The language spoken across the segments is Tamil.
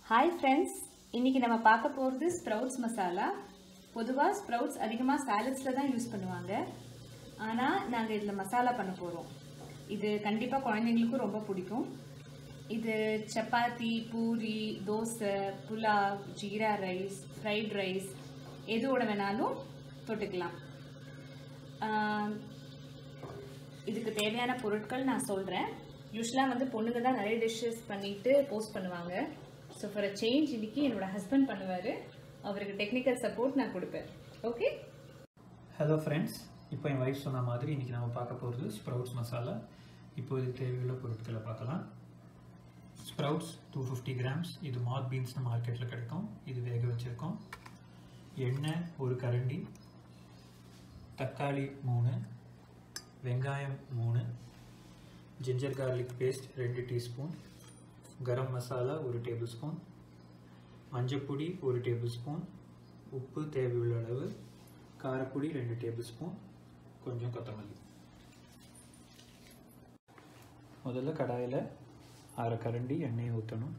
ஹாய் ஃப்ரெண்ட்ஸ் இன்னைக்கு நம்ம பார்க்க போகிறது ஸ்ப்ரவுட்ஸ் மசாலா பொதுவாக ஸ்ப்ரவுட்ஸ் அதிகமாக சாலட்ஸில் தான் யூஸ் பண்ணுவாங்க ஆனால் நாங்கள் இதில் மசாலா பண்ண போகிறோம் இது கண்டிப்பாக குழந்தைங்களுக்கும் ரொம்ப பிடிக்கும் இது chapati puri dosa pulao jeera rice fried rice எதுவோட வேணாலும் தொட்டுக்கலாம் ஆஹ், இதுக்கு தேவையான பொருட்கள் நான் சொல்கிறேன் யூஸ்வலாக வந்து பொண்ணுங்க தான் நிறைய டிஷ்ஷஸ் பண்ணிட்டு போஸ்ட் பண்ணுவாங்க ஸோ ஃபார் அ சேஞ்ச் இன்னைக்கு என்னோட ஹஸ்பண்ட் பண்ணுவார் அவருக்கு டெக்னிக்கல் சப்போர்ட் நான் கொடுப்பேன் ஓகே ஹலோ ஃப்ரெண்ட்ஸ் இப்போ என் வைஃப் சொன்ன மாதிரி இன்றைக்கி நம்ம பார்க்க போகிறது ஸ்ப்ரவுட்ஸ் மசாலா இப்போ இதுக்கு தேவையுள்ள பொருட்களை பார்க்கலாம் ஸ்ப்ரவுட்ஸ் டூ ஃபிஃப்டி கிராம்ஸ் இது மார்க் பீன்ஸ்னு மார்க்கெட்டில் கிடைக்கும் இது வேக வச்சுருக்கோம் எண்ணெய் ஒரு கரண்டி தக்காளி மூணு வெங்காயம் மூணு ஜிஞ்சர் கார்லிக் பேஸ்ட் ரெண்டு டீஸ்பூன் கரம் மசாலா ஒரு டேபிள் ஸ்பூன் மஞ்சப்பொடி ஒரு டேபிள் ஸ்பூன் உப்பு தேவையுள்ள அளவு காரப்பொடி ரெண்டு டேபிள் ஸ்பூன் கொஞ்சம் கொத்தமல்லி முதல்ல கடாயில் அரை கரண்டி எண்ணெய் ஊற்றணும்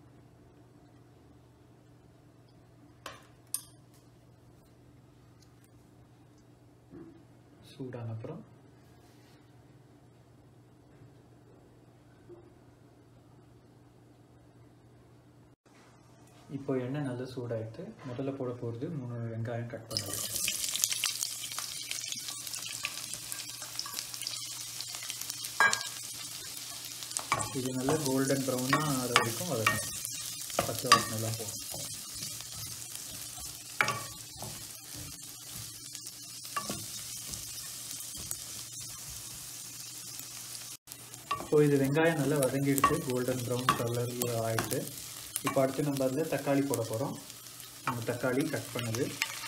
சூடான அப்புறம் இப்போ எண்ணெய் நல்லா சூடாயிட்டு முதல்ல போட போகிறது மூணு வெங்காயம் கட் பண்ணது இது நல்லா கோல்டன் ப்ரௌனாக ஆற வரைக்கும் வதக்கணும் பச்சை வாசனைலாம் போகும் இப்போ இது வெங்காயம் நல்லா வதங்கிடுச்சு கோல்டன் ப்ரௌன் கலரில் ஆயிடுச்சு இப்போ அடுத்து நம்ம அதில் தக்காளி போட போகிறோம் நம்ம தக்காளி கட் பண்ணது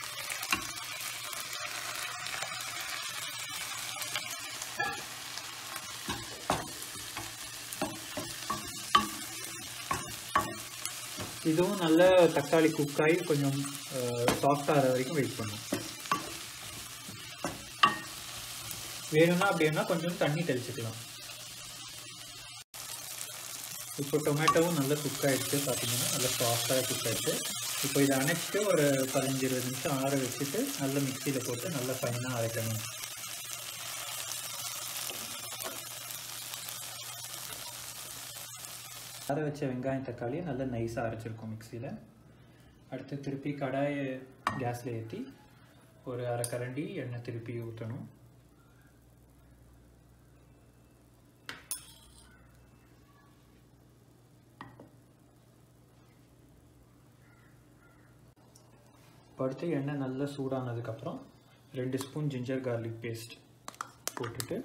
இதுவும் நல்ல தக்காளி குக் ஆகி கொஞ்சம் சாஃப்ட் ஆகிற வரைக்கும் வெயிட் பண்ணும் வேணும்னா அப்படின்னா கொஞ்சம் தண்ணி தெளிச்சுக்கலாம் இப்போ டொமேட்டோவும் நல்லா குக் ஆகிடுச்சு பார்த்தீங்கன்னா நல்லா சாஃப்டாக குக் ஆகிடுச்சு இப்போ இதை அணைச்சிட்டு ஒரு பதினஞ்சு இருபது நிமிஷம் ஆற வச்சுட்டு நல்லா மிக்சியில் போட்டு நல்லா ஃபைனாக அரைக்கணும் அரை வச்ச வெங்காயம் தக்காளியை நல்லா நைஸாக அரைச்சிருக்கோம் மிக்சியில் அடுத்து திருப்பி கடாயை கேஸில் ஏற்றி ஒரு அரை கரண்டி எண்ணெய் திருப்பி ஊற்றணும் இப்போ அடுத்து எண்ணெய் நல்லா சூடானதுக்கப்புறம் ரெண்டு ஸ்பூன் ஜிஞ்சர் கார்லிக் பேஸ்ட் போட்டுட்டு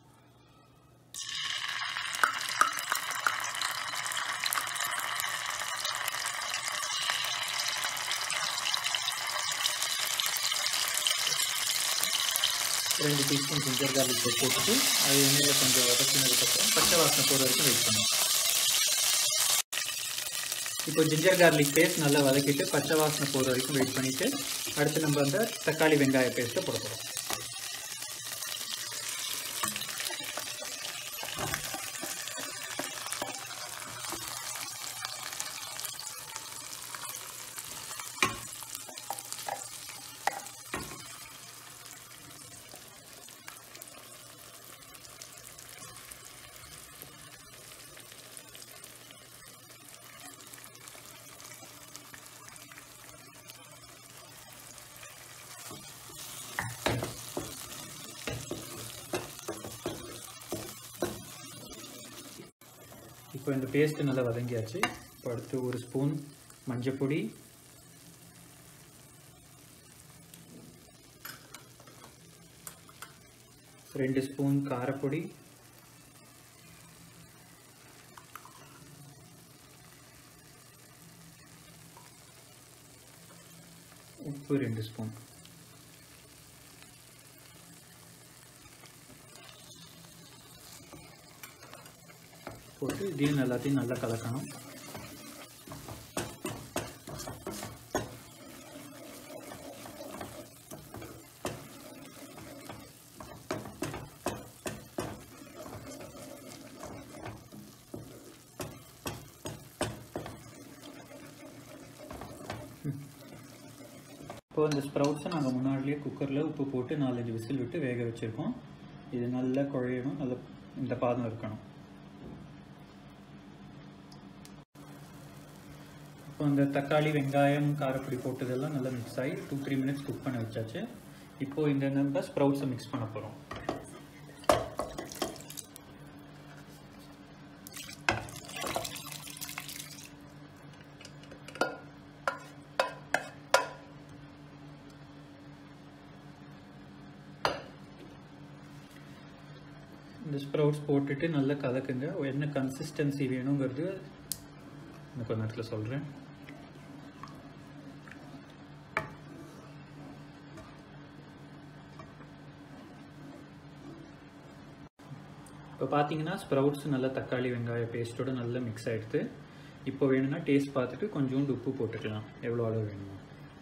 ரெண்டு டீஸ்பூன் ஜிஞ்சர் கார்லிக் பேஸ்ட் போட்டுட்டு அது எண்ணெயில் கொஞ்சம் வதக்கினதுக்கப்புறம் பச்சை வாசனை போகிற வரைக்கும் வெயிட் பண்ணும் இப்போ ஜிஞ்சர் கார்லிக் பேஸ்ட் நல்லா வதக்கிட்டு பச்சை வாசனை போகிற வரைக்கும் வெயிட் பண்ணிவிட்டு அடுத்து நம்ம அந்த தக்காளி வெங்காய பேஸ்ட்டை போட போகிறோம் இப்போ இந்த பேஸ்ட்டு நல்லா வதங்கியாச்சு இப்போ அடுத்து ஒரு ஸ்பூன் மஞ்சப்பொடி ரெண்டு ஸ்பூன் காரப்பொடி உப்பு ரெண்டு ஸ்பூன் போட்டு இதையும் எல்லாத்தையும் நல்லா கலக்கணும் இப்போ இந்த ஸ்ப்ரவுட்ஸை நாங்கள் முன்னாடியே குக்கரில் உப்பு போட்டு நாலஞ்சு விசில் விட்டு வேக வச்சுருக்கோம் இது நல்லா குழையணும் நல்ல இந்த பாதம் இருக்கணும் இப்போ இந்த தக்காளி வெங்காயம் காரப்பொடி போட்டதெல்லாம் நல்லா மிக்ஸ் ஆகி டூ த்ரீ மினிட்ஸ் குக் பண்ண வச்சாச்சு இப்போ இந்த நம்ம ஸ்ப்ரவுட்ஸை மிக்ஸ் பண்ண போகிறோம் இந்த ஸ்ப்ரவுட்ஸ் போட்டுட்டு நல்லா கலக்குங்க என்ன கன்சிஸ்டன்சி வேணுங்கிறது இன்னும் கொஞ்ச நேரத்தில் சொல்கிறேன் இப்போ பார்த்தீங்கன்னா ஸ்ப்ரவுட்ஸ் நல்லா தக்காளி வெங்காய பேஸ்ட்டோட நல்லா மிக்ஸ் ஆகிடுது இப்போ வேணும்னா டேஸ்ட் பார்த்துட்டு கொஞ்சோண்டு உப்பு போட்டுக்கலாம் எவ்வளோ அளவு வேணுமோ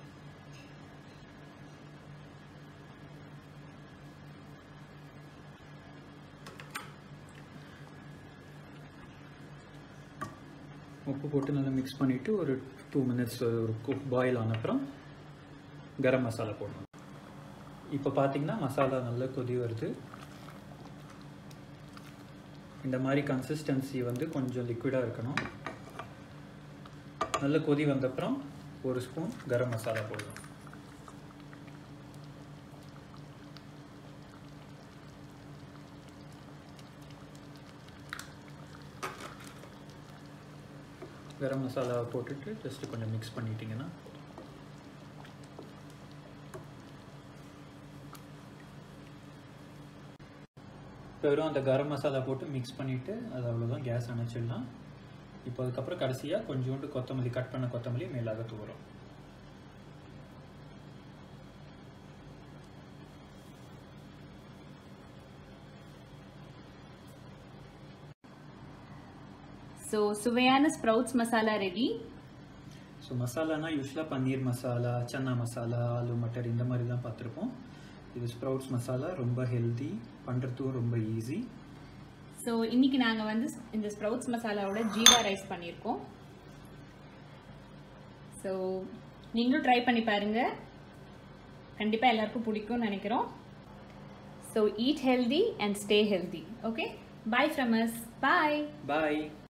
உப்பு போட்டு நல்லா மிக்ஸ் பண்ணிவிட்டு ஒரு டூ மினிட்ஸ் ஒரு குக் பாயில் ஆன அப்புறம் கரம் மசாலா போடணும் இப்போ பார்த்தீங்கன்னா மசாலா நல்லா கொதி வருது இந்த மாதிரி கன்சிஸ்டன்சி வந்து கொஞ்சம் லிக்விடாக இருக்கணும் நல்ல கொதி வந்தப்புறம் ஒரு ஸ்பூன் கரம் மசாலா போடணும் கரம் மசாலாவை போட்டுட்டு ஜஸ்ட் கொஞ்சம் மிக்ஸ் பண்ணிட்டீங்கன்னா இப்போ வெறும் அந்த கரம் மசாலா போட்டு மிக்ஸ் பண்ணிவிட்டு அது அவ்வளோதான் கேஸ் அணைச்சிடலாம் இப்போ அதுக்கப்புறம் கடைசியாக கொஞ்சோண்டு கொத்தமல்லி கட் பண்ண கொத்தமல்லி மேலாக தூரம் ஸோ சுவையான ஸ்ப்ரவுட்ஸ் மசாலா ரெடி ஸோ மசாலானா யூஸ்வலாக பன்னீர் மசாலா சன்னா மசாலா ஆலு மட்டர் இந்த மாதிரி தான் பார்த்துருப்போம் இது ஸ்ப்ரவுட்ஸ் மசாலா ரொம்ப ஹெல்தி பண்ணுறதுக்கும் ரொம்ப ஈஸி ஸோ இன்னைக்கு நாங்கள் வந்து இந்த ஸ்ப்ரவுட்ஸ் மசாலாவோட ஜீரா ரைஸ் பண்ணியிருக்கோம் ஸோ நீங்களும் ட்ரை பண்ணி பாருங்க கண்டிப்பாக எல்லாருக்கும் பிடிக்கும்னு நினைக்கிறோம் so eat healthy and stay healthy okay bye from us bye bye